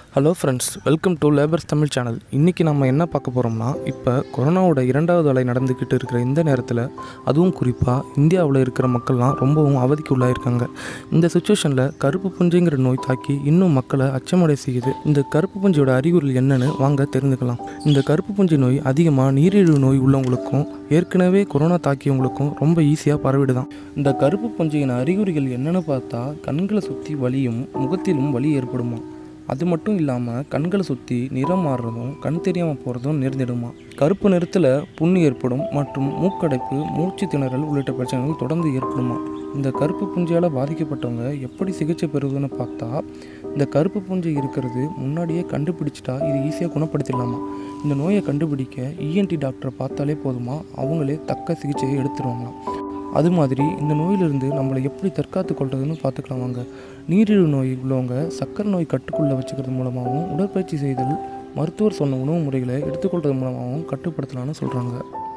hello friends welcome to labours Tamil channel இன்றைக்கி நம்ம என்ன பார்க்க போகிறோம்னா இப்போ கொரோனாவோட இரண்டாவது அலை நடந்துக்கிட்டு இருக்கிற இந்த நேரத்தில் அதுவும் குறிப்பாக இந்தியாவில் இருக்கிற மக்கள்லாம் ரொம்பவும் அவதிக்கு உள்ளாயிருக்காங்க இந்த சுச்சுவேஷனில் கருப்பு புஞ்சைங்கிற நோய் தாக்கி இன்னும் மக்களை அச்சமடை செய்யுது இந்த கருப்பு புஞ்சையோட அறிகுறிகள் என்னன்னு வாங்க தெரிந்துக்கலாம் இந்த கருப்பு புஞ்சை நோய் அதிகமாக நீரிழிவு நோய் உள்ளவங்களுக்கும் ஏற்கனவே கொரோனா தாக்கியவங்களுக்கும் ரொம்ப ஈஸியாக பரவிடுதான் இந்த கருப்பு புஞ்சையின் அறிகுறிகள் என்னன்னு பார்த்தா கண்களை சுற்றி வலியும் முகத்திலும் வலி ஏற்படுமா அது மட்டும் இல்லாமல் கண்களை சுற்றி நிறம் மாறுறதும் கண் தெரியாமல் போகிறதும் நேர்ந்திடுமா கருப்பு நிறத்தில் புண்ணு ஏற்படும் மற்றும் மூக்கடைப்பு மூச்சு திணறல் உள்ளிட்ட பிரச்சனைகள் தொடர்ந்து ஏற்படுமா இந்த கருப்பு புஞ்சையால் பாதிக்கப்பட்டவங்க எப்படி சிகிச்சை பெறுவதுன்னு பார்த்தா இந்த கருப்பு புஞ்சை இருக்கிறது முன்னாடியே கண்டுபிடிச்சிட்டா இது ஈஸியாக குணப்படுத்திடலாமா இந்த நோயை கண்டுபிடிக்க இஎன்டி டாக்டரை பார்த்தாலே போதுமா அவங்களே தக்க சிகிச்சையை எடுத்துருவாங்களாம் அது மாதிரி இந்த நோயிலிருந்து நம்மளை எப்படி தற்காத்து கொள்றதுன்னு பார்த்துக்கலாம் வாங்க நீரிழிவு நோய் உள்ளவங்க சக்கரை நோய் கட்டுக்குள்ளே வச்சுக்கிறது மூலமாகவும் உடற்பயிற்சி செய்தல் மருத்துவர் சொன்ன உணவு முறைகளை எடுத்துக்கொள்றது மூலமாகவும் கட்டுப்படுத்தலாம்னு சொல்கிறாங்க